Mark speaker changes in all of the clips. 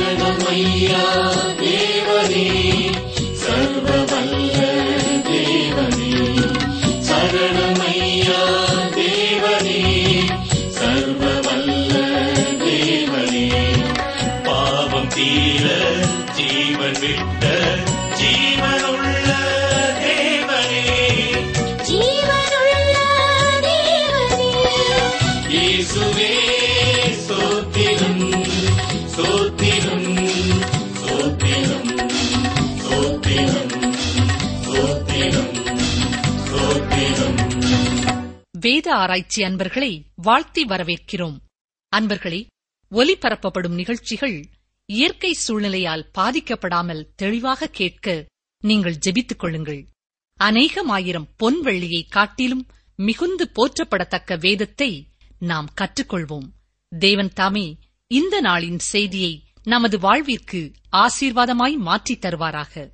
Speaker 1: சரணமையா தேவனே சர்வவல்ல தேவனே சரணமையா தேவனே சர்வவல்ல தேவனே பாவம் தீர ஜீவன் விட்ட ஜீவனுள்ள தேவனே
Speaker 2: ஜீவனுள்ள தேவனே
Speaker 1: இயேசுவே சோத்திரம் சோத்திரம் சோத்திரம் சோத்திரம் சோத்திரம் சோத்திரம்
Speaker 3: வேத ஆராய்ச்சி அன்பர்களை வாழ்த்தி வரவேற்கிறோம் அன்பர்களே ஒலிபரப்பப்படும் நிகழ்ச்சிகள் இயற்கை சூழ்நிலையால் பாதிக்கப்படாமல் தெளிவாக கேட்க நீங்கள் ஜெபித்துக் கொள்ளுங்கள் அநேகமாயிரம் பொன் வெள்ளியை காட்டிலும் மிகுந்து போற்றப்படத்தக்க வேதத்தை நாம் கற்றுக்கொள்வோம் தேவன் தாமே இந்த நாளின் செய்தியை நமது வாழ்விற்கு ஆசீர்வாதமாய் மாற்றித் தருவாராக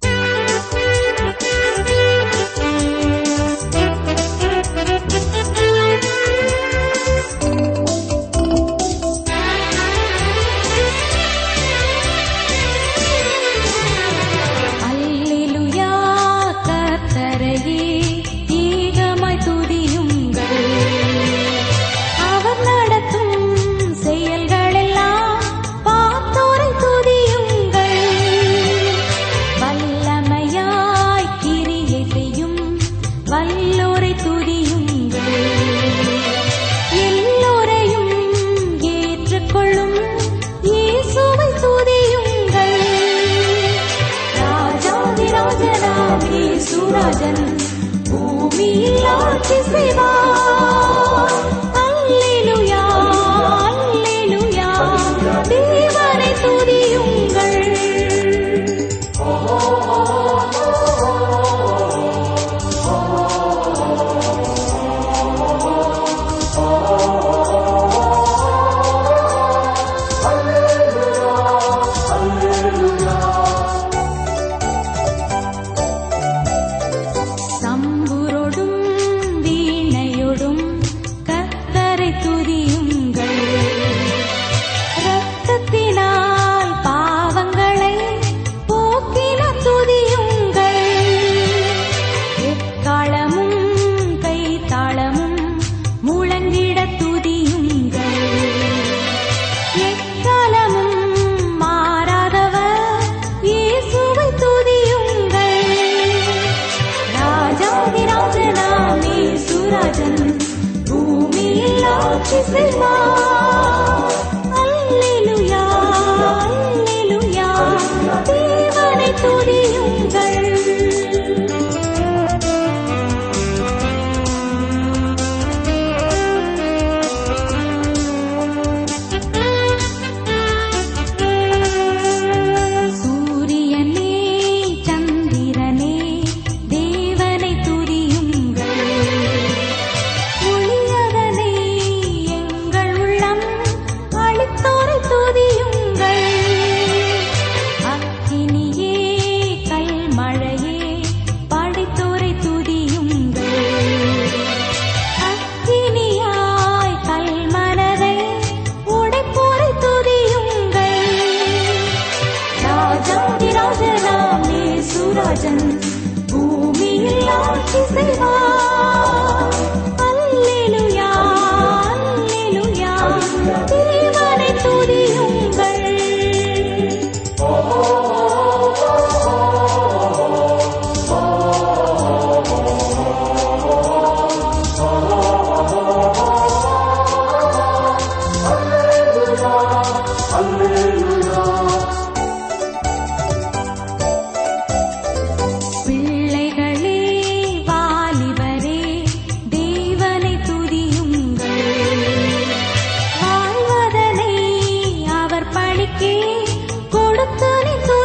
Speaker 2: அல்லேலூயா கர்த்தரையே ஏகமாய் துதியுங்கள் அவர் நடத்தும் செயல்களெல்லாம் பார்த்தோரை துதியுங்கள் வல்லமையாய் கிரியை செய்யும் வல்லோரை துதியுங்கள் எல்லோரையும் ஏற்றுக்கொள்ளும் இயேசுவை துதியுங்கள் ராஜாதிராஜனாமே சுராஜன் பூமியில் ஆட்சி செய்வார் அல்லேலூயா அல்லேலூயா தேவனை துதியுங்கள் சம்புரோடும் வீணையோடும் கத்தரை துதியுங்கள் இரத்தத்தினால் பாவங்களை போக்கின துதியுங்கள் எக்காலமும் கைத்தாளமும் முழங்கிட துதியுங்கள் எக்காலமும் மாறாதவர் இயேசுவை துதியுங்கள் ராஜாதிராஜனாமே சுராஜன் பூமியில் ஆட்சி செய்வார் அல்லேலூயா அல்லேலூயா தேவனை துதியுங்கள் சூரியனே சந்திரனே தேவனை துதியுங்கள் ஒளியதனை எங்கள் உள்ளம் அளித்தோரை துதியுங்கள் அக்கினியே கல்மழையே படைத்தோரை துதியுங்கள் அக்கினியாய் கல்மனதை உடைப்போரை துதியுங்கள் ராஜாதிராஜனாமே சுராஜன் பூமியில் ஆட்சி செய்வார் அல்லேலூயா அல்லேலூயா தேவனை துதியுங்கள் பிள்ளைகளே வாலிபரே தேவனை துதியுங்கள் வாழ்வதனை அவர் பணிக்கே கொடுத்தனை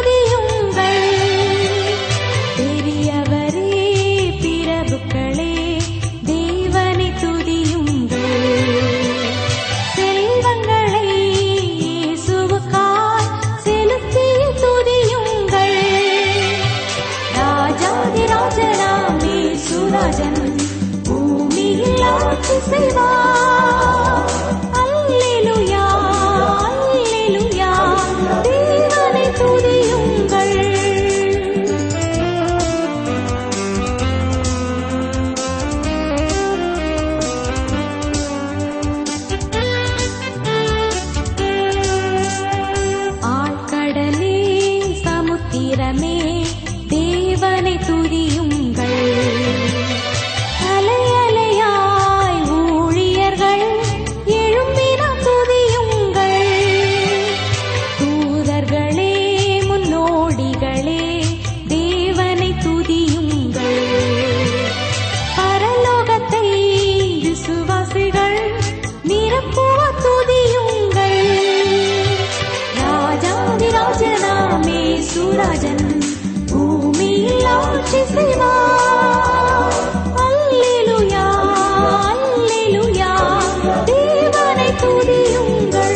Speaker 2: நேசுராஜன் பூமியில் ஆட்சி செய்வார் அல்லேலூயா அல்லேலூயா தேவனை துதியுங்கள்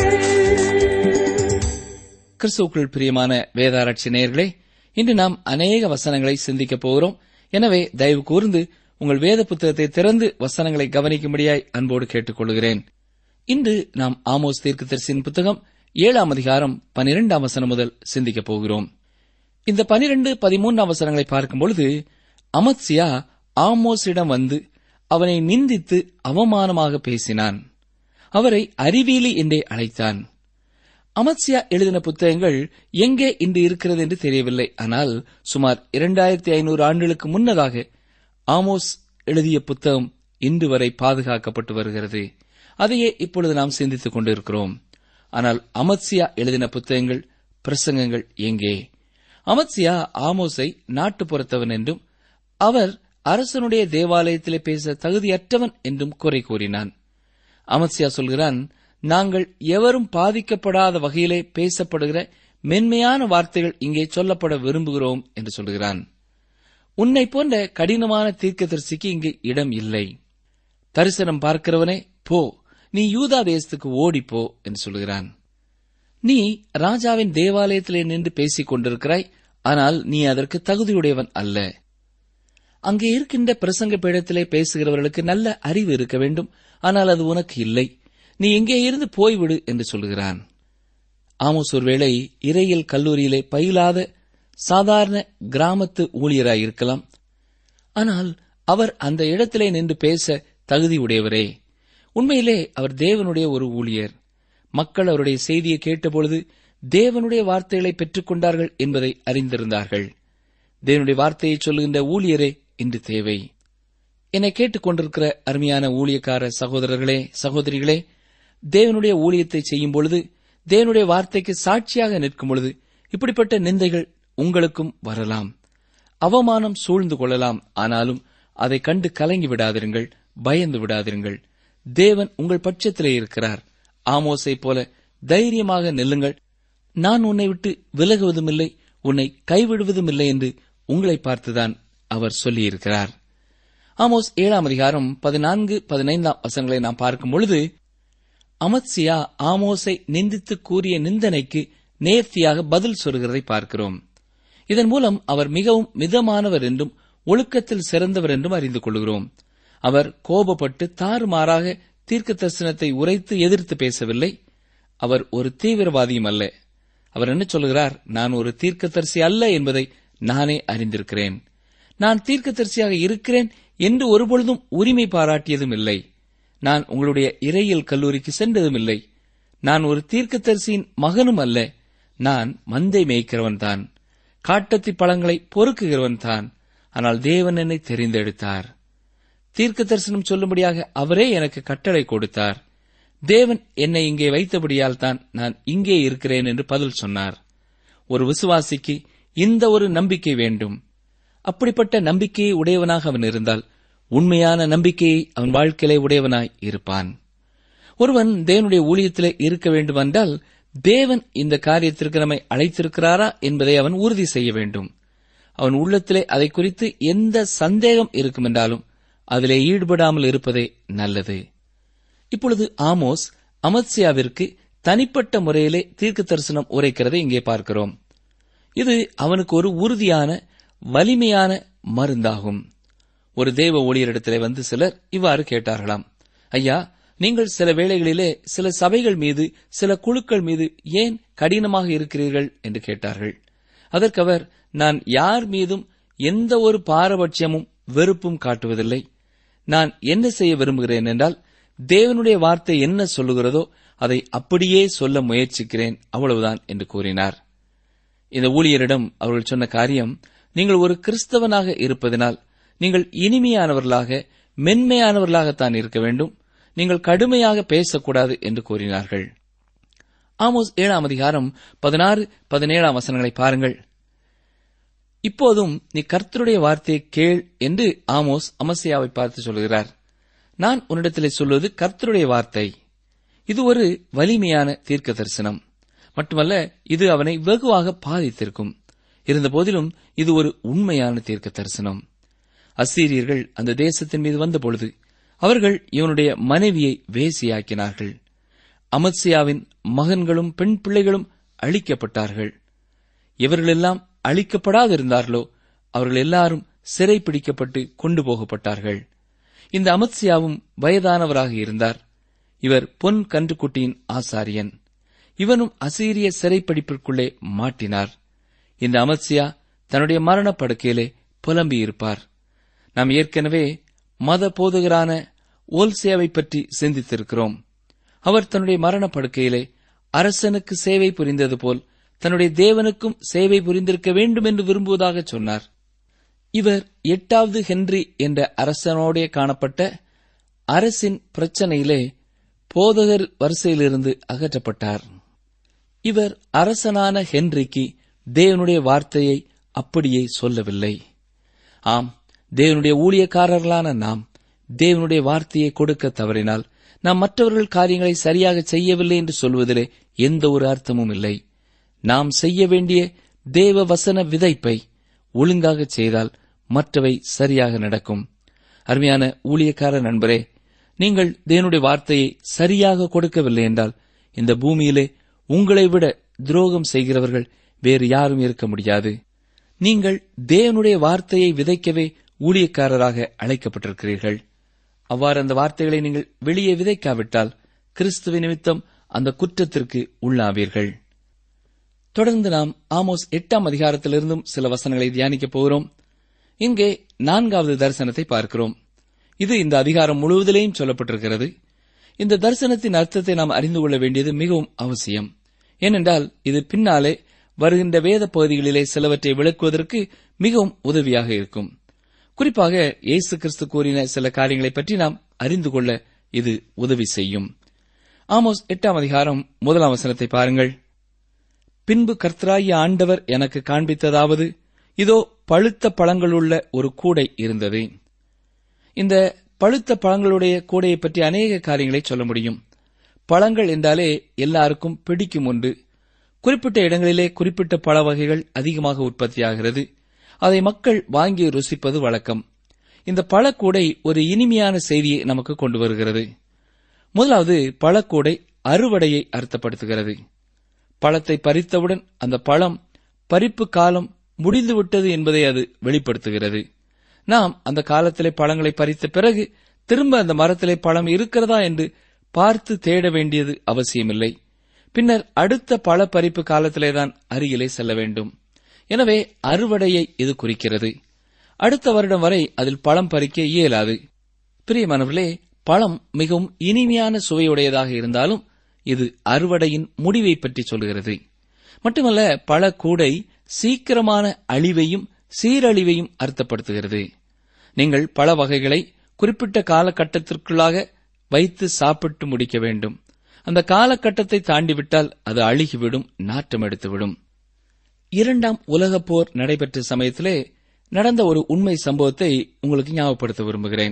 Speaker 4: கிறிஸ்துவுக்குள் பிரியமான வேதாராய்ச்சி நேயர்களே இன்று நாம் அநேக வசனங்களை சிந்திக்கப் போகிறோம் எனவே தயவு கூர்ந்து உங்கள் வேத புத்தகத்தை திறந்து வசனங்களை கவனிக்கும்படியாய் அன்போடு கேட்டுக்கொள்கிறேன் இன்று நாம் ஆமோஸ் தீர்க்கதரிசியின் புத்தகம் ஏழாம் அதிகாரம் பனிரெண்டாம் வசனம் முதல் சிந்திக்கப் போகிறோம் இந்த பனிரெண்டு பதிமூன்றாம் வசனங்களை பார்க்கும் பொழுது அமத்சியா ஆமோஸிடம் வந்து அவனை நிந்தித்து அவமானமாக பேசினான் அவரை அறிவியலி என்றே அழைத்தான் அமத்சியா எழுதின புத்தகங்கள் எங்கே இன்று இருக்கிறது என்று தெரியவில்லை ஆனால் சுமார் இரண்டாயிரத்தி ஐநூறு ஆண்டுகளுக்கு முன்னதாக ஆமோஸ் எழுதிய புத்தகம் இன்று வரை பாதுகாக்கப்பட்டு வருகிறது அதையே இப்பொழுது நாம் சிந்தித்துக் கொண்டிருக்கிறோம் ஆனால் அமத்சியா எழுதின புத்தகங்கள் பிரசங்கங்கள் எங்கே அமத்சியா ஆமோஸை நாட்டுப்புறத்தவன் என்றும் அவர் அரசனுடைய தேவாலயத்திலே பேச தகுதியற்றவன் என்றும் குறை கூறினான் அமத்சியா சொல்கிறான் நாங்கள் எவரும் பாதிக்கப்படாத வகையிலே பேசப்படுகிற மென்மையான வார்த்தைகள் இங்கே சொல்லப்பட விரும்புகிறோம் என்று சொல்கிறான் உன்னை போன்ற கடினமான தீர்க்கதரிசிக்கு இங்கு இடம் இல்லை தரிசனம் பார்க்கிறவனே போ நீ யூதா தேசத்துக்கு ஓடிப்போ என்று சொல்கிறான் நீ ராஜாவின் தேவாலயத்திலே நின்று பேசிக் கொண்டிருக்கிறாய் ஆனால் நீ அதற்கு தகுதியுடையவன் அல்ல அங்கே இருக்கின்ற பிரசங்க பீடத்திலே பேசுகிறவர்களுக்கு நல்ல அறிவு இருக்க வேண்டும் ஆனால் அது உனக்கு இல்லை நீ எங்கே இருந்து போய்விடு என்று சொல்கிறான் ஆமோஸ் ஒருவேளை இறையியல் கல்லூரியிலே பயிலாத சாதாரண கிராமத்து ஊழியராயிருக்கலாம் ஆனால் அவர் அந்த இடத்திலே நின்று பேச தகுதி உடையவரே உண்மையிலே அவர் தேவனுடைய ஒரு ஊழியர் மக்கள் அவருடைய செய்தியை கேட்டபொழுது தேவனுடைய வார்த்தைகளை பெற்றுக்கொண்டார்கள் என்பதை அறிந்திருந்தார்கள் தேவனுடைய வார்த்தையை சொல்லுகின்ற ஊழியரே இன்று தேவை என்னை கேட்டுக்கொண்டிருக்கிற அருமையான ஊழியக்கார சகோதரர்களே சகோதரிகளே தேவனுடைய ஊழியத்தை செய்யும் பொழுது தேவனுடைய வார்த்தைக்கு சாட்சியாக நிற்கும் பொழுது இப்படிப்பட்ட நிந்தைகள் உங்களுக்கும் வரலாம் அவமானம் சூழ்ந்து கொள்ளலாம் ஆனாலும் அதை கண்டு கலங்கி விடாதிருங்கள் பயந்து விடாதிருங்கள் தேவன் உங்கள் பட்சத்திலே இருக்கிறார் ஆமோஸை போல தைரியமாக நில்லுங்கள் நான் உன்னை விட்டு விலகுவதுமில்லை உன்னை கைவிடுவதும் இல்லை என்று உங்களை பார்த்துதான் அவர் சொல்லியிருக்கிறார் ஆமோஸ் ஏழாம் அதிகாரம் பதினான்கு பதினைந்தாம் வசனங்களை நாம் பார்க்கும் பொழுது அமத்சியா ஆமோஸை நிந்தித்து கூறிய நிந்தனைக்கு நேர்த்தியாக பதில் சொல்கிறதை பார்க்கிறோம் இதன் மூலம் அவர் மிகவும் மிதமானவர் என்றும் ஒழுக்கத்தில் சிறந்தவர் என்றும் அறிந்து கொள்கிறோம் அவர் கோபப்பட்டு தாறுமாறாக தீர்க்க தரிசனத்தை உரைத்து எதிர்த்து பேசவில்லை அவர் ஒரு தீவிரவாதியும் அல்ல அவர் என்ன சொல்கிறார் நான் ஒரு தீர்க்கதரிசி அல்ல என்பதை நானே அறிந்திருக்கிறேன் நான் தீர்க்கதரிசியாக இருக்கிறேன் என்று ஒருபொழுதும் உரிமை பாராட்டியதும் இல்லை நான் உங்களுடைய இறையியல் கல்லூரிக்கு சென்றதும் இல்லை நான் ஒரு தீர்க்கதரிசியின் மகனும் அல்ல நான் மந்தை மேய்க்கிறவன் தான் காட்டத்தி பழங்களை பொறுக்குகிறவன் தான் ஆனால் தேவன் என்னை தெரிந்தெடுத்தார் தீர்க்க தரிசனம் சொல்லும்படியாக அவரே எனக்கு கட்டளை கொடுத்தார் தேவன் என்னை இங்கே வைத்தபடியால் தான் நான் இங்கே இருக்கிறேன் என்று பதில் சொன்னார் ஒரு விசுவாசிக்கு இந்த ஒரு நம்பிக்கை வேண்டும் அப்படிப்பட்ட நம்பிக்கையை உடையவனாக அவன் இருந்தால் உண்மையான நம்பிக்கையை அவன் வாழ்க்கையிலே உடையவனாய் இருப்பான் ஒருவன் தேவனுடைய ஊழியத்திலே இருக்க வேண்டுமென்றால் தேவன் இந்த காரியத்திற்கு நம்மை அழைத்திருக்கிறாரா என்பதை அவன் உறுதி செய்ய வேண்டும் அவன் உள்ளத்திலே அதை குறித்து எந்த சந்தேகம் இருக்குமென்றாலும் அதிலே ஈடுபடாமல் இருப்பதே நல்லது இப்பொழுது ஆமோஸ் அமத்சியாவிற்கு தனிப்பட்ட முறையிலே தீர்க்க தரிசனம் உரைக்கிறதை இங்கே பார்க்கிறோம் இது அவனுக்கு ஒரு உறுதியான வலிமையான மருந்தாகும் ஒரு தேவ ஊழியரிடத்திலே வந்து சிலர் இவ்வாறு கேட்டார்களாம் ஐயா நீங்கள் சில வேளைகளிலே சில சபைகள் மீது சில குழுக்கள் மீது ஏன் கடினமாக இருக்கிறீர்கள் என்று கேட்டார்கள் அதற்கு அவர் நான் யார் மீதும் எந்த ஒரு பாரபட்சமும் வெறுப்பும் காட்டுவதில்லை நான் என்ன செய்ய விரும்புகிறேன் என்றால் தேவனுடைய வார்த்தை என்ன சொல்லுகிறதோ அதை அப்படியே சொல்ல முயற்சிக்கிறேன் அவ்வளவுதான் என்று கூறினார் இந்த ஊழியரிடம் அவர்கள் சொன்ன காரியம் நீங்கள் ஒரு கிறிஸ்தவனாக இருப்பதனால் நீங்கள் இனிமையானவர்களாக மென்மையானவர்களாகத்தான் இருக்க வேண்டும் நீங்கள் கடுமையாக பேசக்கூடாது என்று கூறினார்கள் ஆமோஸ் ஏழாம் அதிகாரம் பதினாறு பதினேழாம் வசனங்களை பாருங்கள் இப்போதும் நீ கர்த்தருடைய வார்த்தையை கேள் என்று ஆமோஸ் அமசியாவை பார்த்து சொல்கிறார் நான் உன்னிடத்திலே சொல்வது கர்த்தருடைய வார்த்தை இது ஒரு வலிமையான தீர்க்க தரிசனம் மட்டுமல்ல இது அவனை வெகுவாக பாதித்திருக்கும் இருந்தபோதிலும் இது ஒரு உண்மையான தீர்க்க தரிசனம் அசீரியர்கள் அந்த தேசத்தின் மீது வந்தபொழுது அவர்கள் இவனுடைய மனைவியை வேசியாக்கினார்கள் அமத்சியாவின் மகன்களும் பெண் பிள்ளைகளும் அழிக்கப்பட்டார்கள் இவர்களெல்லாம் அழிக்கப்படாதிருந்தார்களோ அவர்கள் எல்லாரும் சிறைப்பிடிக்கப்பட்டு கொண்டு போகப்பட்டார்கள் இந்த அமத்சியாவும் வயதானவராக இருந்தார் இவர் பொன் கன்றுக்குட்டியின் ஆசாரியன் இவனும் அசீரிய சிறைப்பிடிப்பிற்குள்ளே மாட்டினார் இந்த அமத்சியா தன்னுடைய மரணப் படுக்கையிலே புலம்பியிருப்பார் நாம் ஏற்கனவே மத போதகரான ஓல்சேவை பற்றி சிந்தித்திருக்கிறோம் அவர் தன்னுடைய மரணப் படுக்கையிலே அரசனுக்கு சேவை புரிந்தது போல் தன்னுடைய தேவனுக்கும் சேவை புரிந்திருக்க வேண்டும் என்று விரும்புவதாக சொன்னார் இவர் எட்டாவது ஹென்றி என்ற அரசனோடே காணப்பட்ட அரசின் பிரச்சனையிலே போதகர் வரிசையிலிருந்து அகற்றப்பட்டார் இவர் அரசனான ஹென்றிக்கு தேவனுடைய வார்த்தையை அப்படியே சொல்லவில்லை ஆம் தேவனுடைய ஊழியக்காரர்களான நாம் தேவனுடைய வார்த்தையை கொடுக்க தவறினால் நாம் மற்றவர்கள் காரியங்களை சரியாக செய்யவில்லை என்று சொல்வதிலே எந்த ஒரு அர்த்தமும் இல்லை நாம் செய்ய வேண்டிய தேவ வசன விதைப்பை ஒழுங்காக செய்தால் மற்றவை சரியாக நடக்கும் அருமையான ஊழியக்கார நண்பரே நீங்கள் தேவனுடைய வார்த்தையை சரியாக கொடுக்கவில்லை என்றால் இந்த பூமியிலே உங்களை விட துரோகம் செய்கிறவர்கள் வேறு யாரும் இருக்க முடியாது நீங்கள் தேவனுடைய வார்த்தையை விதைக்கவே ஊழியக்காரராக அழைக்கப்பட்டிருக்கிறீர்கள் அவ்வாறு அந்த வார்த்தைகளை நீங்கள் வெளியே விதைக்காவிட்டால் கிறிஸ்துவ நிமித்தம் அந்த குற்றத்திற்கு உள்ளாவீர்கள் தொடர்ந்து நாம் ஆமோஸ் எட்டாம் அதிகாரத்திலிருந்தும் சில வசனங்களை தியானிக்கப் போகிறோம் இங்கே நான்காவது தரிசனத்தை பார்க்கிறோம் இது இந்த அதிகாரம் முழுவதிலேயும் சொல்லப்பட்டிருக்கிறது இந்த தரிசனத்தின் அர்த்தத்தை நாம் அறிந்து கொள்ள வேண்டியது மிகவும் அவசியம் ஏனென்றால் இது பின்னாலே வருகின்ற வேத பகுதிகளிலே சிலவற்றை விளக்குவதற்கு மிகவும் உதவியாக இருக்கும் குறிப்பாக இயேசு கிறிஸ்து கூறின சில காரியங்களை பற்றி நாம் அறிந்து கொள்ள இது உதவி செய்யும் ஆமோஸ் எட்டாம் அதிகாரம் முதலாம் வசனத்தை பாருங்கள் பின்பு கர்த்தராகிய ஆண்டவர் எனக்கு காண்பித்ததாவது இதோ பழுத்த பழங்களுள்ள ஒரு கூடை இருந்தது இந்த பழுத்த பழங்களுடைய கூடையை பற்றி அநேக காரியங்களை சொல்ல முடியும் பழங்கள் என்றாலே எல்லாருக்கும் பிடிக்கும் ஒன்று குறிப்பிட்ட இடங்களிலே குறிப்பிட்ட பழ வகைகள் அதிகமாக உற்பத்தியாகிறது அதை மக்கள் வாங்கி ருசிப்பது வழக்கம் இந்த பழக்கூடை ஒரு இனிமையான செய்தியை நமக்கு கொண்டு வருகிறது முதலாவது பழக்கூடை அறுவடையை அர்த்தப்படுத்துகிறது பழத்தை பறித்தவுடன் அந்த பழம் பறிப்பு காலம் முடிந்துவிட்டது என்பதை அது வெளிப்படுத்துகிறது நாம் அந்த காலத்திலே பழங்களை பறித்த பிறகு திரும்ப அந்த மரத்திலே பழம் இருக்கிறதா என்று பார்த்து தேட வேண்டியது அவசியமில்லை பின்னர் அடுத்த பழ பறிப்பு காலத்திலேதான் அருகிலே செல்ல வேண்டும் எனவே அறுவடையை இது குறிக்கிறது அடுத்த வருடம் வரை அதில் பழம் பறிக்க இயலாது பிரியமானவர்களே பழம் மிகவும் இனிமையான சுவையுடையதாக இருந்தாலும் இது அறுவடையின் முடிவை பற்றி சொல்கிறது மட்டுமல்ல பல கூடை சீக்கிரமான அழிவையும் சீரழிவையும் அர்த்தப்படுத்துகிறது நீங்கள் பல வகைகளை குறிப்பிட்ட காலகட்டத்திற்குள்ளாக வைத்து சாப்பிட்டு முடிக்க வேண்டும் அந்த காலகட்டத்தை தாண்டிவிட்டால் அது அழுகிவிடும் நாற்றம் எடுத்துவிடும் இரண்டாம் உலகப் போர் நடைபெற்ற சமயத்திலே நடந்த ஒரு உண்மை சம்பவத்தை உங்களுக்கு ஞாபகப்படுத்த விரும்புகிறேன்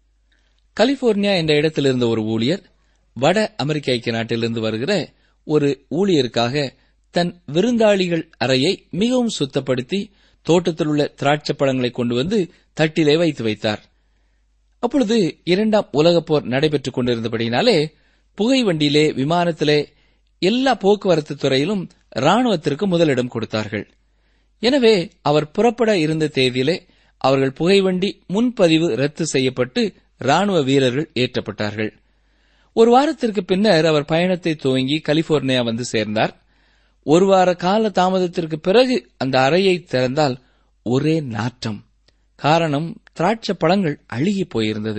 Speaker 4: கலிபோர்னியா என்ற இடத்தில் இருந்த ஒரு ஊழியர் வட அமெரிக்க ஐக்கிய நாட்டிலிருந்து வருகிற ஒரு ஊழியருக்காக தன் விருந்தாளிகள் அறையை மிகவும் சுத்தப்படுத்தி தோட்டத்தில் உள்ள திராட்சை பழங்களை கொண்டு வந்து தட்டிலே வைத்து வைத்தார் அப்பொழுது இரண்டாம் உலகப் போர் நடைபெற்றுக் கொண்டிருந்தபடியினாலே புகை வண்டியிலே விமானத்திலே எல்லா போக்குவரத்து துறையிலும் ராணுவத்திற்கு முதலிடம் கொடுத்தார்கள் எனவே அவர் புறப்பட இருந்த தேதியிலே அவர்கள் புகைவண்டி முன்பதிவு ரத்து செய்யப்பட்டு ராணுவ வீரர்கள் ஏற்றப்பட்டார்கள் ஒரு வாரத்திற்கு பின்னர் அவர் பயணத்தை துவங்கி கலிபோர்னியா வந்து சேர்ந்தார் ஒரு வார கால தாமதத்திற்கு பிறகு அந்த அறையை திறந்தால் ஒரே நாற்றம் காரணம் திராட்சை பழங்கள் அழுகி போயிருந்தது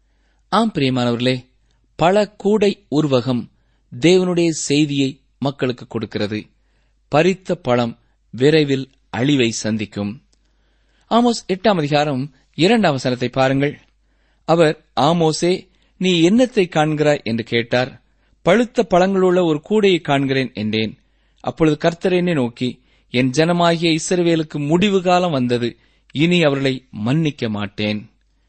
Speaker 4: ஆம் பிரியமானவர்களே பல கூடை உருவகம் தேவனுடைய செய்தியை மக்களுக்கு கொடுக்கிறது பறித்த பழம் விரைவில் அழிவை சந்திக்கும் ஆமோஸ் எட்டாம் அதிகாரம் இரண்டாம் வசனத்தை பாருங்கள் அவர் ஆமோசே நீ என்னத்தை காண்கிறாய் என்று கேட்டார் பழுத்த பழங்களுள்ள ஒரு கூடையை காண்கிறேன் என்றேன் அப்பொழுது கர்த்தர் என்னை நோக்கி என் ஜனமாகிய இஸ்ரவேலுக்கு முடிவு காலம் வந்தது இனி அவர்களை மன்னிக்க மாட்டேன்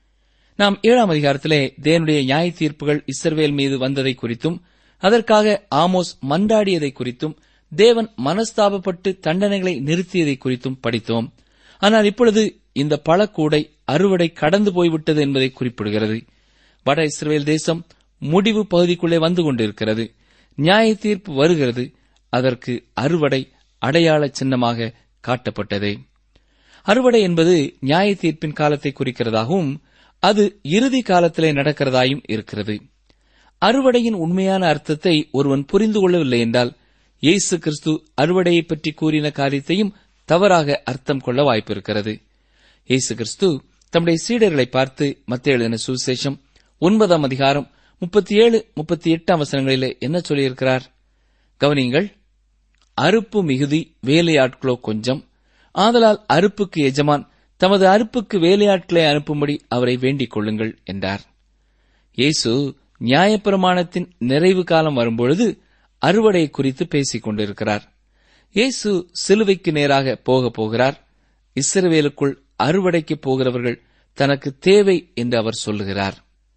Speaker 4: நாம் ஏழாம் அதிகாரத்திலே தேவனுடைய நியாய தீர்ப்புகள் இஸ்ரவேல் மீது வந்ததை குறித்தும் அதற்காக ஆமோஸ் மன்றாடியதை குறித்தும் தேவன் மனஸ்தாபப்பட்டு தண்டனைகளை நிறுத்தியதை குறித்தும் படித்தோம் ஆனால் இப்பொழுது இந்த பழக்கூடை அறுவடை கடந்து போய்விட்டது என்பதை குறிப்பிடுகிறது வட இஸ்ரேல் தேசம் முடிவு பகுதிக்குள்ளே வந்து கொண்டிருக்கிறது நியாய தீர்ப்பு வருகிறது அதற்கு அறுவடை அடையாள சின்னமாக காட்டப்பட்டது அறுவடை என்பது நியாய தீர்ப்பின் காலத்தை குறிக்கிறதாகவும் அது இறுதி காலத்திலே நடக்கிறதாயும் இருக்கிறது அறுவடையின் உண்மையான அர்த்தத்தை ஒருவன் புரிந்து கொள்ளவில்லை என்றால் இயேசு கிறிஸ்து அறுவடையை பற்றி கூறின காரியத்தையும் தவறாக அர்த்தம் கொள்ள வாய்ப்பிருக்கிறது இயேசு கிறிஸ்து தம்முடைய சீடர்களை பார்த்து மத்திய எழுதின சுவிசேஷம் ஒன்பதாம் அதிகாரம் முப்பத்தி ஏழு முப்பத்தி எட்டாம் வசனங்களிலே என்ன சொல்லியிருக்கிறார் கவனியுங்கள் அறுப்பு மிகுதி வேலையாட்களோ கொஞ்சம் ஆதலால் அறுப்புக்கு எஜமான் தமது அறுப்புக்கு வேலையாட்களை அனுப்பும்படி அவரை வேண்டிக் கொள்ளுங்கள் என்றார் இயேசு நியாயப்பிரமாணத்தின் நிறைவு காலம் வரும்பொழுது அறுவடை குறித்து பேசிக் கொண்டிருக்கிறார் இயேசு சிலுவைக்கு நேராக போகப் போகிறார் இஸ்ரவேலுக்குள் அறுவடைக்கு போகிறவர்கள் தனக்கு தேவை என்று அவர் சொல்லுகிறார்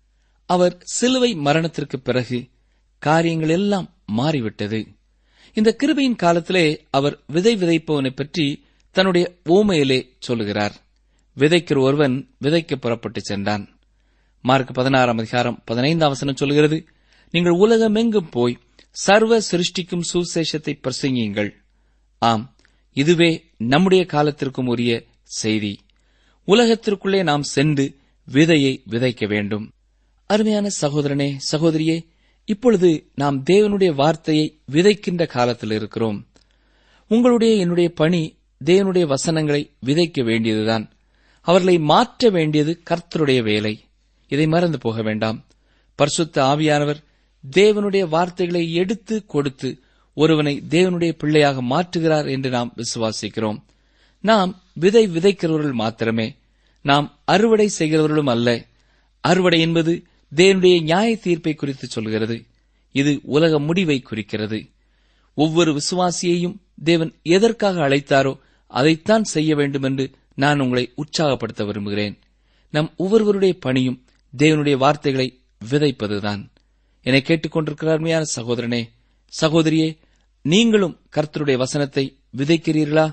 Speaker 4: அவர் சிலுவை மரணத்திற்கு பிறகு காரியங்கள் எல்லாம் மாறிவிட்டது இந்த கிருபையின் காலத்திலே அவர் விதை விதைப்பவனை பற்றி தன்னுடைய ஓமையிலே சொல்லுகிறார் விதைக்கிற ஒருவன் விதைக்க புறப்பட்டு சென்றான் மார்க் பதினாறாம் அதிகாரம் பதினைந்தாம் வசனம் சொல்கிறது நீங்கள் உலகமெங்கும் போய் சர்வ சிருஷ்டிக்கும் சுசேஷத்தை பிரசங்கியுங்கள் ஆம் இதுவே நம்முடைய காலத்திற்கும் உரிய செய்தி உலகத்திற்குள்ளே நாம் சென்று விதையை விதைக்க வேண்டும் அருமையான சகோதரனே சகோதரியே இப்பொழுது நாம் தேவனுடைய வார்த்தையை விதைக்கின்ற காலத்தில் இருக்கிறோம் உங்களுடைய என்னுடைய பணி தேவனுடைய வசனங்களை விதைக்க வேண்டியதுதான் அவர்களை மாற்ற வேண்டியது கர்த்தருடைய வேலை இதை மறந்து போக வேண்டாம் பரிசுத்த ஆவியானவர் தேவனுடைய வார்த்தைகளை எடுத்து கொடுத்து ஒருவனை தேவனுடைய பிள்ளையாக மாற்றுகிறார் என்று நாம் விசுவாசிக்கிறோம் நாம் விதை விதைக்கிறவர்கள் மாத்திரமே நாம் அறுவடை செய்கிறவர்களும் அல்ல அறுவடை என்பது தேவனுடைய நியாய தீர்ப்பை குறித்து சொல்கிறது இது உலக முடிவை குறிக்கிறது ஒவ்வொரு விசுவாசியையும் தேவன் எதற்காக அழைத்தாரோ அதைத்தான் செய்ய வேண்டும் என்று நான் உங்களை உற்சாகப்படுத்த விரும்புகிறேன் நம் ஒவ்வொருவருடைய பணியும் தேவனுடைய வார்த்தைகளை விதைப்பதுதான் என்னை கேட்டுக்கொண்டிருக்கிற அருமையான சகோதரனே சகோதரியே நீங்களும் கர்த்தருடைய வசனத்தை விதைக்கிறீர்களா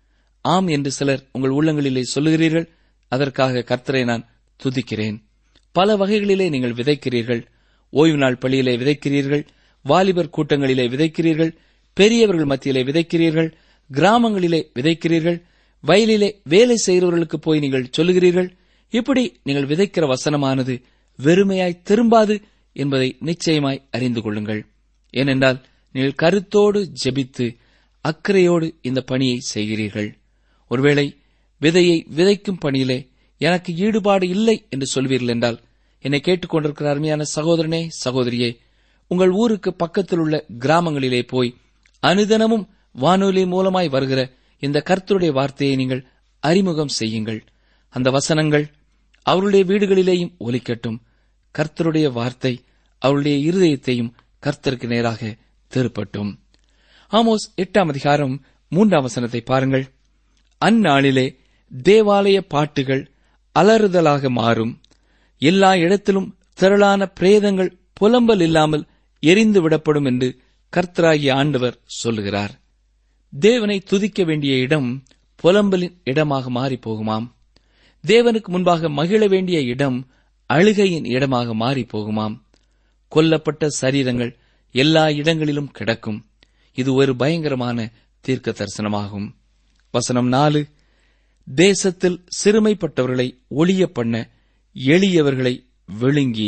Speaker 4: ஆம் என்று சிலர் உங்கள் உள்ளங்களிலே சொல்லுகிறீர்கள் அதற்காக கர்த்தரை நான் துதிக்கிறேன் பல வகைகளிலே நீங்கள் விதைக்கிறீர்கள் ஓய்வு நாள் பள்ளியிலே விதைக்கிறீர்கள் வாலிபர் கூட்டங்களிலே விதைக்கிறீர்கள் பெரியவர்கள் மத்தியிலே விதைக்கிறீர்கள் கிராமங்களிலே விதைக்கிறீர்கள் வயலிலே வேலை செய்கிறவர்களுக்கு போய் நீங்கள் சொல்லுகிறீர்கள் இப்படி நீங்கள் விதைக்கிற வசனமானது வெறுமையாய் திரும்பாது என்பதை நிச்சயமாய் அறிந்து கொள்ளுங்கள் ஏனென்றால் நீங்கள் கருத்தோடு ஜெபித்து அக்கறையோடு இந்த பணியை செய்கிறீர்கள் ஒருவேளை விதையை விதைக்கும் பணியிலே எனக்கு ஈடுபாடு இல்லை என்று சொல்வீர்கள் என்றால் என்னை கேட்டுக்கொண்டிருக்கிற அருமையான சகோதரனே சகோதரியே உங்கள் ஊருக்கு பக்கத்தில் உள்ள கிராமங்களிலே போய் அனுதினமும் வானொலி மூலமாய் வருகிற இந்த கர்த்தருடைய வார்த்தையை நீங்கள் அறிமுகம் செய்யுங்கள் அந்த வசனங்கள் அவருடைய வீடுகளிலேயும் ஒலிக்கட்டும் கர்த்தருடைய வார்த்தை அவருடைய இருதயத்தையும் கர்த்தருக்கு நேராக திருப்பட்டும் ஆமோஸ் எட்டாம் அதிகாரம் மூன்றாம் வசனத்தை பாருங்கள் அந்நாளிலே தேவாலய பாட்டுகள் அலறுதலாக மாறும் எல்லா இடத்திலும் திரளான பிரேதங்கள் புலம்பல் இல்லாமல் எரிந்து விடப்படும் என்று கர்த்தராகிய ஆண்டவர் சொல்லுகிறார் தேவனை துதிக்க வேண்டிய இடம் புலம்பலின் இடமாக மாறிப் போகுமாம் தேவனுக்கு முன்பாக மகிழ வேண்டிய இடம் அழுகையின் இடமாக மாறிப் போகுமாம் கொல்லப்பட்ட சரீரங்கள் எல்லா இடங்களிலும் கிடக்கும் இது ஒரு பயங்கரமான தீர்க்க தரிசனமாகும் வசனம் நாலு தேசத்தில் சிறுமைப்பட்டவர்களை ஒளிய பண்ண எளியவர்களை விழுங்கி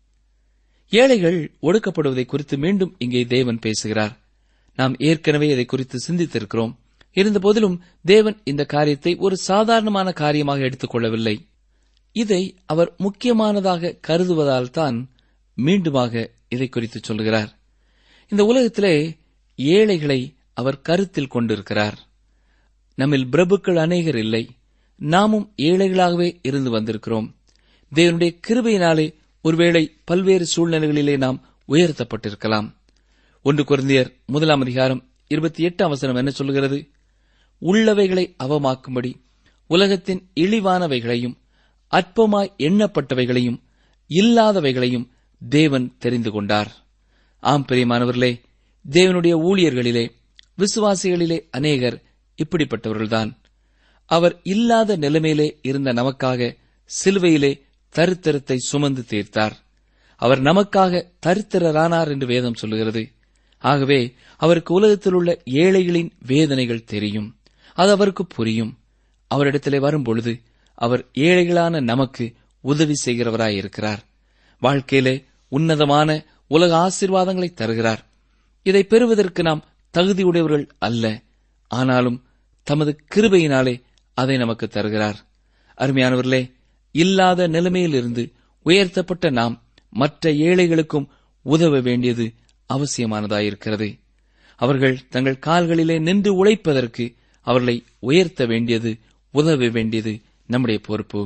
Speaker 4: ஏழைகள் ஒடுக்கப்படுவதை குறித்து மீண்டும் இங்கே தேவன் பேசுகிறார் நாம் ஏற்கனவே இதை குறித்து சிந்தித்திருக்கிறோம் இருந்தபோதிலும் தேவன் இந்த காரியத்தை ஒரு சாதாரணமான காரியமாக எடுத்துக் கொள்ளவில்லை இதை அவர் முக்கியமானதாக கருதுவதால் தான் மீண்டுமாக இதை குறித்து சொல்கிறார் இந்த உலகத்திலே ஏழைகளை அவர் கருத்தில் கொண்டிருக்கிறார் நம்மில் பிரபுக்கள் அநேகர் இல்லை நாமும் ஏழைகளாகவே இருந்து வந்திருக்கிறோம் தேவனுடைய கிருபையினாலே ஒருவேளை பல்வேறு சூழ்நிலைகளிலே நாம் உயர்த்தப்பட்டிருக்கலாம் ஒன்று குருந்தியர் முதலாம் அதிகாரம் இருபத்தி எட்டாம் வசனம் என்ன சொல்கிறது உள்ளவைகளை அவமாக்கும்படி உலகத்தின் இழிவானவைகளையும் அற்பமாய் எண்ணப்பட்டவைகளையும் இல்லாதவைகளையும் தேவன் தெரிந்து கொண்டார் ஆம் பிரியமானவர்களே தேவனுடைய ஊழியர்களிலே விசுவாசிகளிலே அநேகர் இப்படிப்பட்டவர்கள்தான் அவர் இல்லாத நிலைமையிலே இருந்த நமக்காக சிலுவையிலே தரித்திரத்தை சுமந்து தீர்த்தார் அவர் நமக்காக தரித்திரரானார் என்று வேதம் சொல்லுகிறது ஆகவே அவருக்கு உலகத்தில் உள்ள ஏழைகளின் வேதனைகள் தெரியும் அது அவருக்கு புரியும் அவரிடத்திலே வரும்பொழுது அவர் ஏழைகளான நமக்கு உதவி செய்கிறவராயிருக்கிறார் வாழ்க்கையிலே உன்னதமான உலக ஆசீர்வாதங்களை தருகிறார் இதை பெறுவதற்கு நாம் தகுதியுடையவர்கள் அல்ல ஆனாலும் தமது கிருபையினாலே அதை நமக்கு தருகிறார் அருமையானவர்களே இல்லாத நிலைமையிலிருந்து உயர்த்தப்பட்ட நாம் மற்ற ஏழைகளுக்கும் உதவ வேண்டியது அவசியமானதாயிருக்கிறது அவர்கள் தங்கள் கால்களிலே நின்று உழைப்பதற்கு அவர்களை உயர்த்த வேண்டியது உதவ வேண்டியது நம்முடைய பொறுப்பு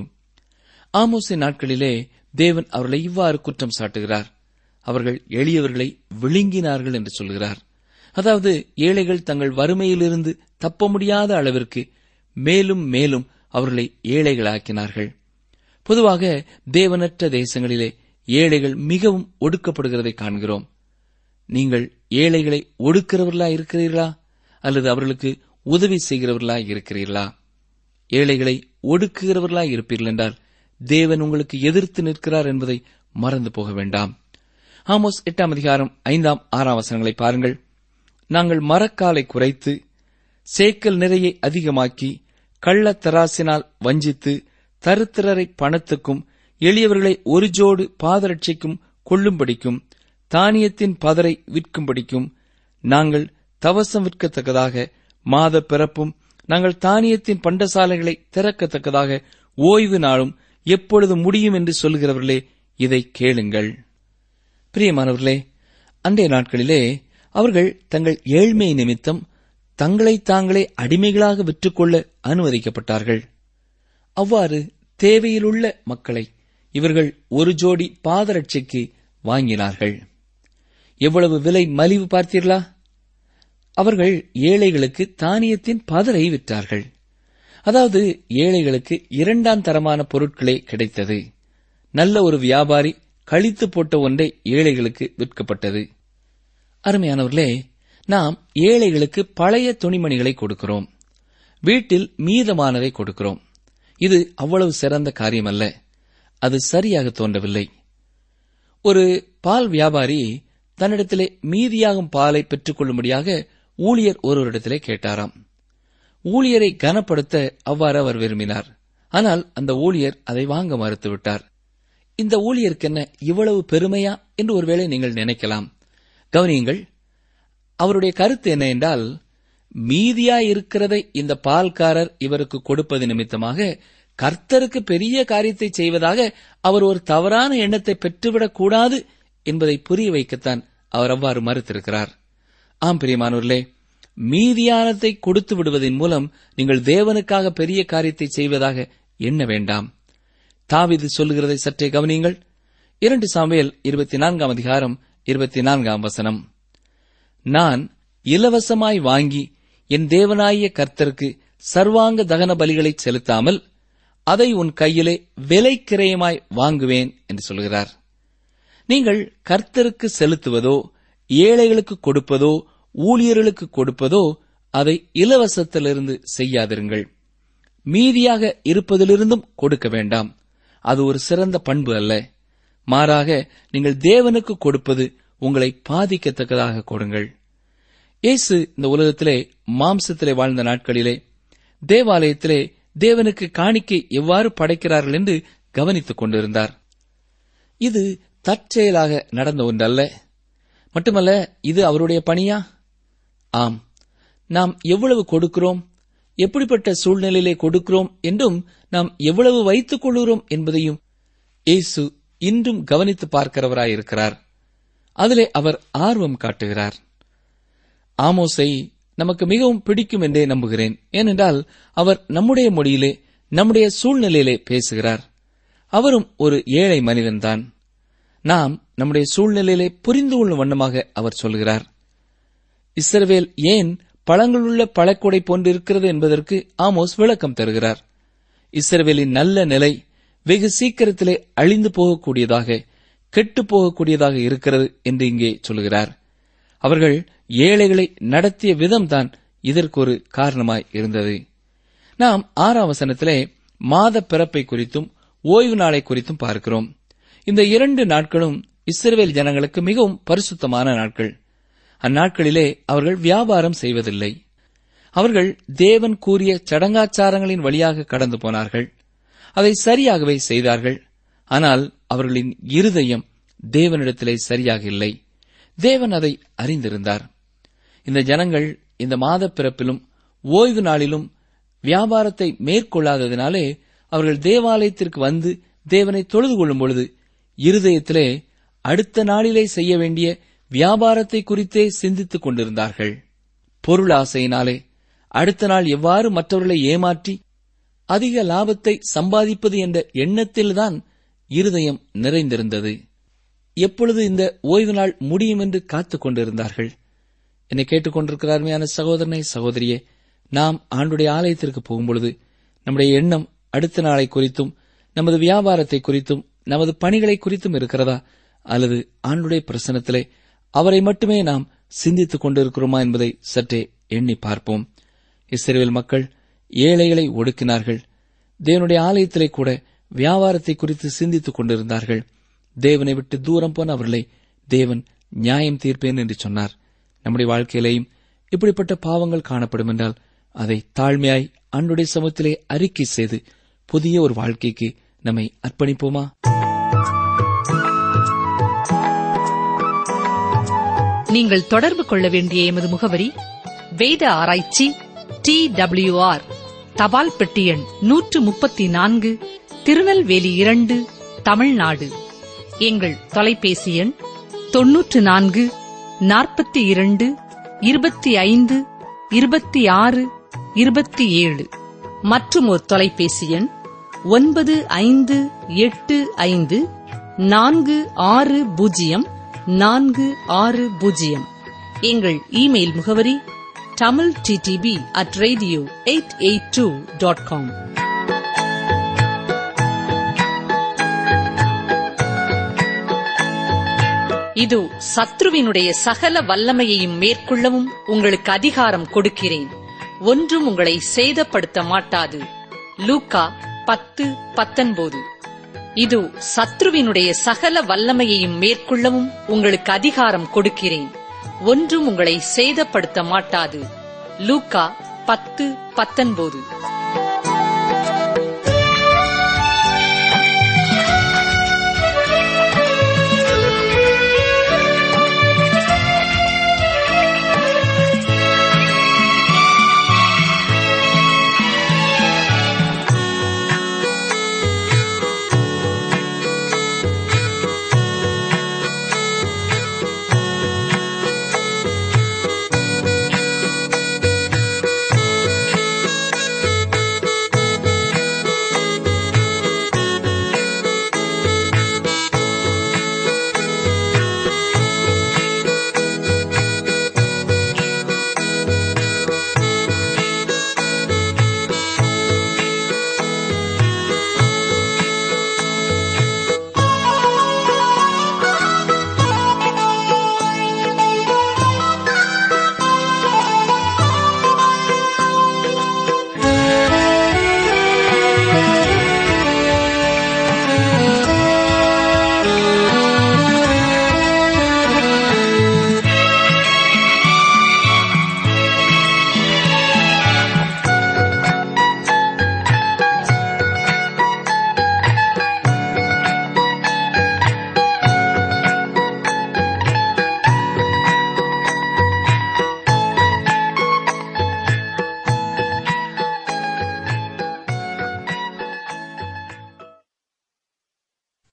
Speaker 4: ஆமோசின் நாட்களிலே தேவன் அவர்களை இவ்வாறு குற்றம் சாட்டுகிறார் அவர்கள் எளியவர்களை விழுங்கினார்கள் என்று சொல்கிறார் அதாவது ஏழைகள் தங்கள் வறுமையிலிருந்து தப்ப முடியாத அளவிற்கு மேலும் மேலும் அவர்களை ஏழைகளாக்கினார்கள் பொதுவாக தேவனற்ற தேசங்களிலே ஏழைகள் மிகவும் ஒடுக்கப்படுகிறதை காண்கிறோம் நீங்கள் ஏழைகளை ஒடுக்கிறவர்களா இருக்கிறீர்களா அல்லது அவர்களுக்கு உதவி செய்கிறவர்களா இருக்கிறீர்களா ஏழைகளை ஒடுக்குகிறவர்களா இருப்பீர்கள் என்றால் தேவன் உங்களுக்கு எதிர்த்து நிற்கிறார் என்பதை மறந்து போக வேண்டாம் ஆமோஸ் எட்டாம் அதிகாரம் ஐந்தாம் ஆறாம் வசனங்களை பாருங்கள் நாங்கள் மரக்காலை குறைத்து சேக்கல் நிறையை அதிகமாக்கி கள்ளத்தராசினால் வஞ்சித்து தருத்திரரை பணத்துக்கும் எளியவர்களை ஒரு ஜோடு பாதரட்சைக்கும் கொள்ளும்படிக்கும் தானியத்தின் பதரை விற்கும்படிக்கும் நாங்கள் தவசம் விற்கத்தக்கதாக மாத பிறப்பும் நாங்கள் தானியத்தின் பண்டசாலைகளை திறக்கத்தக்கதாக ஓய்வு நாளும் எப்பொழுது முடியும் என்று சொல்கிறவர்களே இதை கேளுங்கள் பிரியமானவர்களே அன்றைய நாட்களிலே அவர்கள் தங்கள் ஏழ்மை நிமித்தம் தங்களை தாங்களே அடிமைகளாக விற்றுக்கொள்ள அனுமதிக்கப்பட்டார்கள் அவ்வாறு தேவையிலுள்ள மக்களை இவர்கள் ஒரு ஜோடி பாதரட்சைக்கு வாங்கினார்கள் எவ்வளவு விலை மலிவு பார்த்தீர்களா அவர்கள் ஏழைகளுக்கு தானியத்தின் பதரை விற்றார்கள் அதாவது ஏழைகளுக்கு இரண்டாம் தரமான பொருட்களே கிடைத்தது நல்ல ஒரு வியாபாரி கழித்து போட்ட ஒன்றை ஏழைகளுக்கு விற்கப்பட்டது அருமையானவர்களே நாம் ஏழைகளுக்கு பழைய துணிமணிகளை கொடுக்கிறோம் வீட்டில் மீதமானதை கொடுக்கிறோம் இது அவ்வளவு சிறந்த காரியமல்ல அது சரியாக தோன்றவில்லை ஒரு பால் வியாபாரி தன்னிடத்திலே மீதியாகும் பாலை பெற்றுக்கொள்ளும்படியாக ஊழியர் ஒருவரிடத்திலே கேட்டாராம் ஊழியரை கனப்படுத்த அவ்வாறு அவர் விரும்பினார் ஆனால் அந்த ஊழியர் அதை வாங்க மறுத்துவிட்டார் இந்த ஊழியருக்கு என்ன இவ்வளவு பெருமையா என்று ஒருவேளை நீங்கள் நினைக்கலாம் கவனியுங்கள் அவருடைய கருத்து என்ன என்றால் மீதியா இருக்கிறதை இந்த பால்காரர் இவருக்கு கொடுப்பது நிமித்தமாக கர்த்தருக்கு பெரிய காரியத்தை செய்வதாக அவர் ஒரு தவறான எண்ணத்தை பெற்றுவிடக் கூடாது என்பதை புரிய வைக்கத்தான் அவர் அவ்வாறு மறுத்திருக்கிறார் ஆம் பிரியமானவர்களே மீதியானத்தை கொடுத்து விடுவதன் மூலம் நீங்கள் தேவனுக்காக பெரிய காரியத்தை செய்வதாக எண்ண வேண்டாம் தாவிது சொல்லுகிறதை சற்றே கவனியுங்கள் இரண்டு சாமுவேல் இருபத்தி நான்காம் அதிகாரம் இருபத்தி நான்காம் வசனம் நான் இலவசமாய் வாங்கி என் தேவனாகிய கர்த்தருக்கு சர்வாங்க தகன பலிகளை செலுத்தாமல் அதை உன் கையிலே விலை கிரயமாய் வாங்குவேன் என்று சொல்கிறார் நீங்கள் கர்த்தருக்கு செலுத்துவதோ ஏழைகளுக்கு கொடுப்பதோ ஊழியர்களுக்கு கொடுப்பதோ அதை இலவசத்திலிருந்து செய்யாதிருங்கள் மீதியாக இருப்பதிலிருந்தும் கொடுக்க வேண்டாம் அது ஒரு சிறந்த பண்பு அல்ல மாறாக நீங்கள் தேவனுக்கு கொடுப்பது உங்களை பாதிக்கத்தக்கதாக கொடுங்கள் இயேசு இந்த உலகத்திலே மாம்சத்திலே வாழ்ந்த நாட்களிலே தேவாலயத்திலே தேவனுக்கு காணிக்கை எவ்வாறு படைக்கிறார்கள் என்று கவனித்துக் கொண்டிருந்தார் இது தற்செயலாக நடந்த ஒன்றல்ல மட்டுமல்ல இது அவருடைய பணியா ஆம் நாம் எவ்வளவு கொடுக்கிறோம் எப்படிப்பட்ட சூழ்நிலையிலே கொடுக்கிறோம் என்றும் நாம் எவ்வளவு வைத்துக் கொள்கிறோம் என்பதையும் இயேசு இன்றும் கவனித்து பார்க்கிறவராயிருக்கிறார் அதிலே அவர் ஆர்வம் காட்டுகிறார் ஆமோஸை நமக்கு மிகவும் பிடிக்கும் என்றே நம்புகிறேன் ஏனென்றால் அவர் நம்முடைய மொழியிலே நம்முடைய சூழ்நிலையிலே பேசுகிறார் அவரும் ஒரு ஏழை மனிதன்தான் நாம் நம்முடைய சூழ்நிலையிலே புரிந்து கொள்ளும் வண்ணமாக அவர் சொல்கிறார் இஸ்ரவேல் ஏன் பழங்களுள்ள பழக்கொடை போன்றிருக்கிறது என்பதற்கு ஆமோஸ் விளக்கம் தருகிறார் இஸ்ரவேலின் நல்ல நிலை வெகு சீக்கிரத்திலே அழிந்து போகக்கூடியதாக கெட்டு போகக்கூடியதாக இருக்கிறது என்று இங்கே சொல்கிறார் அவர்கள் ஏழைகளை நடத்திய விதம்தான் இதற்கு ஒரு காரணமாய் இருந்தது நாம் ஆறாம் வசனத்திலே மாத பிறப்பை குறித்தும் ஓய்வு நாளை குறித்தும் பார்க்கிறோம் இந்த இரண்டு நாட்களும் இஸ்ரவேல் ஜனங்களுக்கு மிகவும் பரிசுத்தமான நாட்கள் அந்நாட்களிலே அவர்கள் வியாபாரம் செய்வதில்லை அவர்கள் தேவன் கூறிய சடங்காச்சாரங்களின் வழியாக கடந்து போனார்கள் அதை சரியாகவே செய்தார்கள் ஆனால் அவர்களின் இருதயம் தேவனிடத்திலே சரியாக இல்லை தேவன் அதை அறிந்திருந்தார் இந்த ஜனங்கள் இந்த மாத பிறப்பிலும் ஓய்வு நாளிலும் வியாபாரத்தை மேற்கொள்ளாததினாலே அவர்கள் தேவாலயத்திற்கு வந்து தேவனை தொழுது கொள்ளும் பொழுது இருதயத்திலே அடுத்த நாளிலே செய்ய வேண்டிய வியாபாரத்தை குறித்தே சிந்தித்துக் கொண்டிருந்தார்கள் பொருள் ஆசையினாலே அடுத்த நாள் எவ்வாறு மற்றவர்களை ஏமாற்றி அதிக லாபத்தை சம்பாதிப்பது என்ற எண்ணத்தில்தான் இருதயம் நிறைந்திருந்தது எப்பொழுது இந்த ஓய்வு நாள் முடியும் என்று காத்துக் கொண்டிருந்தார்கள் என்னை கேட்டுக்கொண்டிருக்கிற அருமையான சகோதரனை சகோதரியே நாம் ஆண்டுடைய ஆலயத்திற்கு போகும்பொழுது நம்முடைய எண்ணம் அடுத்த நாளை குறித்தும் நமது வியாபாரத்தை குறித்தும் நமது பணிகளை குறித்தும் இருக்கிறதா அல்லது ஆண்டுடைய பிரசனத்திலே அவரை மட்டுமே நாம் சிந்தித்துக் கொண்டிருக்கிறோமா என்பதை சற்றே எண்ணி பார்ப்போம் இஸ்ரேல் மக்கள் ஏழைகளை ஒடுக்கினார்கள் தேவனுடைய ஆலயத்திலே கூட வியாபாரத்தை குறித்து சிந்தித்துக் கொண்டிருந்தார்கள் தேவனை விட்டு தூரம் போன அவர்களை தேவன் நியாயம் தீர்ப்பேன் என்று சொன்னார் நம்முடைய வாழ்க்கையிலேயும் இப்படிப்பட்ட பாவங்கள் காணப்படும் என்றால் அதை தாழ்மையாய் அன்றுடைய சமூகத்திலே அறிக்கை செய்து புதிய ஒரு வாழ்க்கைக்கு நம்மை அர்ப்பணிப்போமா
Speaker 3: நீங்கள் தொடர்பு கொள்ள வேண்டிய எமது முகவரி வேத ஆராய்ச்சி டி ஆர் தபால் பெட்டி எண் நூற்று முப்பத்தி நான்கு திருநெல்வேலி இரண்டு தமிழ்நாடு எங்கள் தொலைபேசி எண் தொன்னூற்று நான்கு நாற்பத்தி இரண்டு இருபத்தி ஐந்து இருபத்தி ஆறு இருபத்தி ஏழு மற்றும் ஒரு தொலைபேசி எண் ஒன்பது ஐந்து எட்டு ஐந்து நான்கு ஆறு பூஜ்ஜியம் நான்கு ஆறு பூஜ்ஜியம் எங்கள் இமெயில் முகவரி Tamil DTP at radio eight eight two dot com இது சத்ருவினுடைய சகல வல்லமையையும் மேற்கொள்ளவும் உங்களுக்கு அதிகாரம் கொடுக்கிறேன் ஒன்றும் உங்களை சேதப்படுத்த மாட்டாது லூக்கா பத்து பத்தொன்பது இது சத்ருவினுடைய சகல வல்லமையையும் மேற்கொள்ளவும் உங்களுக்கு அதிகாரம் கொடுக்கிறேன் ஒன்றும் உங்களை சேதப்படுத்த மாட்டாது லூக்கா பத்து பத்தொன்பது